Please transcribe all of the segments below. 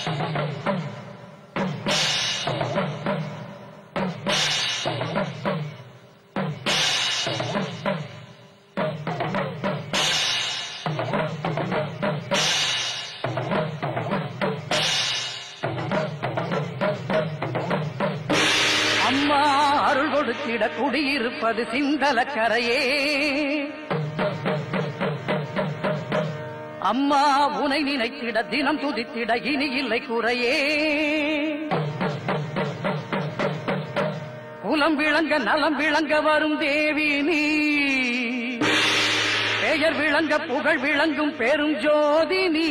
அம்மா அருள் கொடுத்திட குடியிருப்பது சிந்தலக்கரையே அம்மா உனை நினைத்திட தினம் துதித்திட இனி இல்லை குறையே குலம் விளங்க நலம் விளங்க வரும் தேவி நீ பெயர் விளங்க புகழ் விளங்கும் பெரும் ஜோதி நீ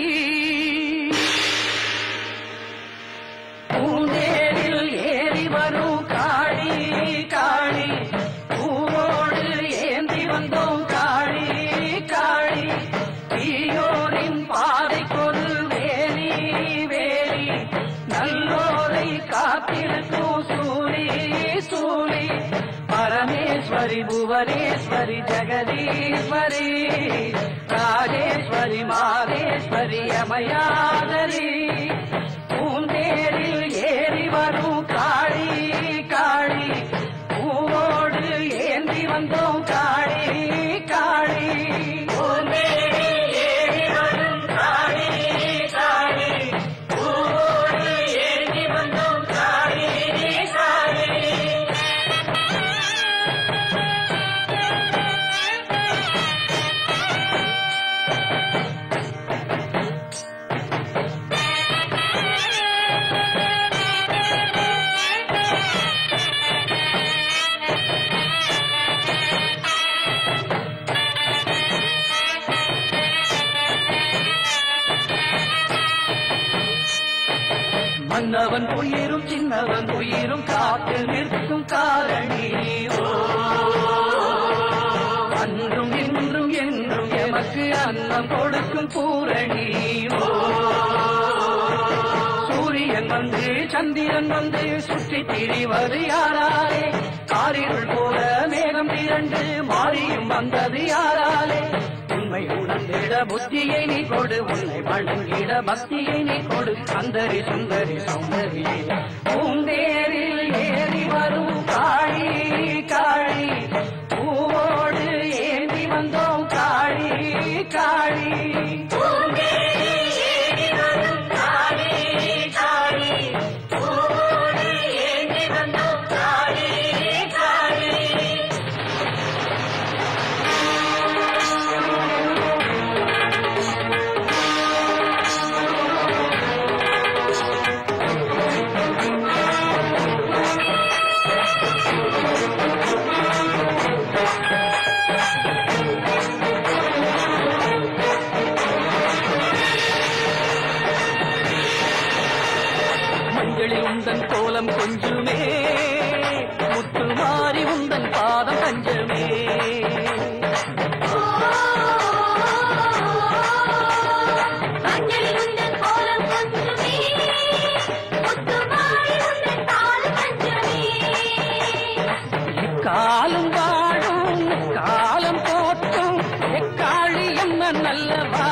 பூந்தேரில் ஏறி வரும் காளி காளி பூவோடு ஏந்தி வந்தோம் காளி காளி தீயோரின் பாதைக்கொரு வேலி வேலி நல்லோரை காத்திருக்கும் சூரி சூரி பரமேஸ்வரி புவனேஸ்வரி ஜெகதீஸ்வரி ராஜேஸ்வரி மாதேஸ்வரி அமயாதரி பூந்தேரில் ஏறி வரும் காளி காளி பூவோடு ஏந்தி வந்தோம் காளி காளி பூந்தேரில் ஏறி வரும் காளி காளி பூவோடு ஏந்தி வந்தோம் காளி காளி மன்னவன் உயிரும் சின்னவன் உயிரும் காத்து நிற்கும் காரணி ஓ அன்றும் இன்றும் என்றும் எமக்கு அன்னம் கொடுக்கும் பூரணி ஓ சூரியன் வந்து சந்திரன் வந்து சுற்றி திரிவது யாராலே காரிருள் போல மேகம் திரண்டு மாறியும் வந்தது யாராலே உண்மை உணர்ந்திட புத்தியை நீ கொடு உன்னை வழங்கிட பக்தியை நீ கொடு சந்தரி சுந்தரி சௌந்தரி பூந்தேரில் ஏறி வரும் காளி காளி பூவோடு ஏந்தி வந்தோம் காளி காளி பூந்தேரில் ஏறி வரும் காளி காளி பூவோடு ஏந்தி வந்தோம் காளி காளி மஞ்சளில் உந்தன் கோலம் கொஞ்சுமே முத்து மாறி உந்தன் பாதம் கஞ்சமே மஞ்சள் உந்தன் கோலம் கொஞ்சமே முத்துமாரி உந்தன் தாளம் பஞ்சமே காலம் வாழும் காலம் போற்றும் எக்காளி என்ன நல்லவா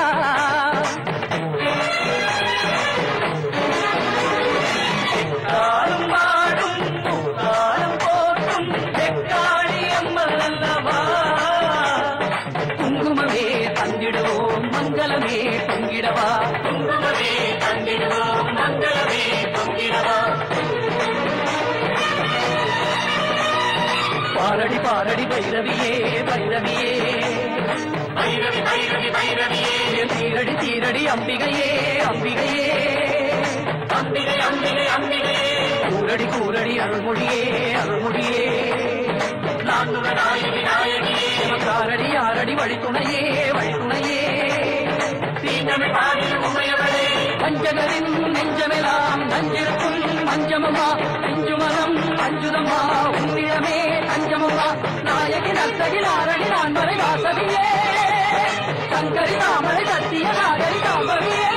காலம் வாழும் காலம் போற்றும் எக்காளி அம்மன் அல்லவா குங்குமமே தந்திடுவோம் மங்களமே பொங்கிடவா குங்குமமே தந்திடுவோம் மங்களமே பொங்கிடவா பாரடி பாரடி பைரவியே பைரவியே பைரவி பைரவி பைரவியே தீரடி தீரடி அம்பிகையே அம்பிகையே அம்பிகை அம்பிகை அம்பிகையே கூரடி கூரடி அருள்மொழியே அருள்மொழியே நான்முக நாயகி நாயகியே காரடி ஆரடி வழித்துணையே வழித்துணையே தீண்டமிழ் பாடிய உமையவளே பஞ்சகரின் நெஞ்சமெல்லாம் நஞ்சிருக்கும் மஞ்சமம்மா நெஞ்சுமரம் அஞ்சுதம்மா உன்னிடமே தஞ்சமம்மா நாயகி நத்தகி நாரணி நான் வரை வாசவியே சங்கரி தாமரை சத்திய நாகரி காம்பவியே